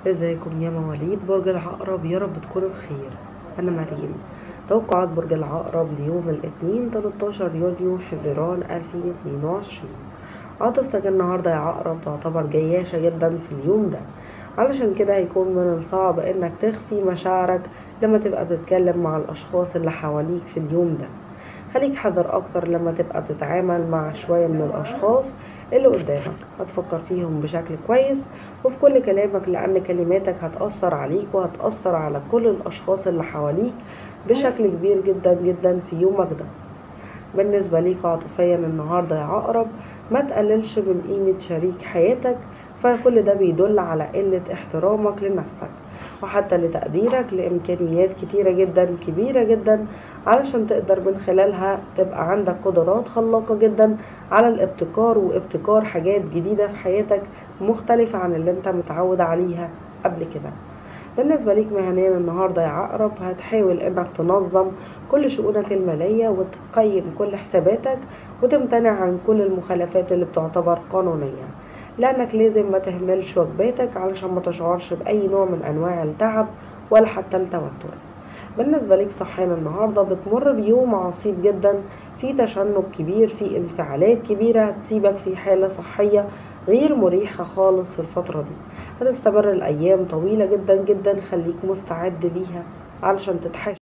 ازيكم يا مواليد برج العقرب يا رب تكونوا بخير انا مريم توقعات برج العقرب ليوم الاثنين 13 يونيو حزيران 2022 عاطفتك النهاردة يا عقرب تعتبر جياشة جدا في اليوم ده علشان كده هيكون من الصعب انك تخفي مشاعرك لما تبقى بتتكلم مع الاشخاص اللي حواليك في اليوم ده خليك حذر اكتر لما تبقى بتتعامل مع شوية من الاشخاص اللي قدامك هتفكر فيهم بشكل كويس وفي كل كلامك لأن كلماتك هتأثر عليك وهتأثر على كل الأشخاص اللي حواليك بشكل كبير جدا جدا في يومك ده بالنسبة ليك عاطفيا النهاردة يا عقرب ما تقللش من قيمة شريك حياتك فكل ده بيدل على قلة احترامك لنفسك وحتى لتقديرك لإمكانيات كتيرة جدا كبيرة جدا علشان تقدر من خلالها تبقى عندك قدرات خلاقة جدا على الابتكار وابتكار حاجات جديدة في حياتك مختلفة عن اللي انت متعود عليها قبل كده بالنسبة ليك مهنيا النهاردة يا عقرب هتحاول انك تنظم كل شؤونك المالية وتقيم كل حساباتك وتمتنع عن كل المخالفات اللي بتعتبر قانونية لانك لازم ما تهملش واجباتك علشان ما تشعرش باي نوع من انواع التعب ولا حتى التوتر بالنسبة ليك صحيا النهاردة بتمر بيوم عصيب جدا في تشنج كبير في انفعالات كبيرة هتسيبك في حالة صحية غير مريحة خالص في الفترة دي هتستمر الأيام طويلة جدا جدا خليك مستعد ليها علشان تتحاشى